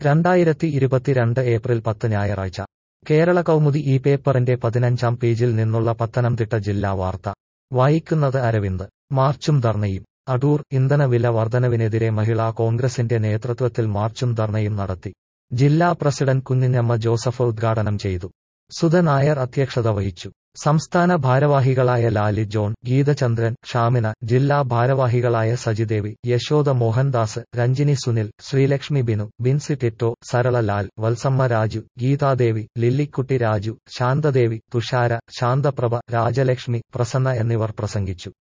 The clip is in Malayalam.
രണ്ടായിരത്തി ഇരുപത്തിരണ്ട് ഏപ്രിൽ പത്ത് ഞായറാഴ്ച കേരള കൗമുദി ഈ പേപ്പറിന്റെ പതിനഞ്ചാം പേജിൽ നിന്നുള്ള പത്തനംതിട്ട ജില്ലാ വാർത്ത വായിക്കുന്നത് അരവിന്ദ് മാർച്ചും ധർണയും അടൂർ ഇന്ധനവില വർധനവിനെതിരെ മഹിളാ കോൺഗ്രസിന്റെ നേതൃത്വത്തിൽ മാർച്ചും ധർണയും നടത്തി ജില്ലാ പ്രസിഡന്റ് കുഞ്ഞിഞ്ഞമ്മ ജോസഫ് ഉദ്ഘാടനം ചെയ്തു സുധ നായർ അധ്യക്ഷത വഹിച്ചു സംസ്ഥാന ഭാരവാഹികളായ ലാലി ജോൺ ഗീതചന്ദ്രൻ ഷാമിന ജില്ലാ ഭാരവാഹികളായ സജിദേവി യശോദ മോഹൻദാസ് രഞ്ജിനി സുനിൽ ശ്രീലക്ഷ്മി ബിനു ബിൻസി ടിറ്റോ സരള ലാൽ വത്സമ്മ രാജു ഗീതാദേവി ലില്ലിക്കുട്ടി രാജു ശാന്തദേവി തുഷാര ശാന്തപ്രഭ രാജലക്ഷ്മി പ്രസന്ന എന്നിവർ പ്രസംഗിച്ചു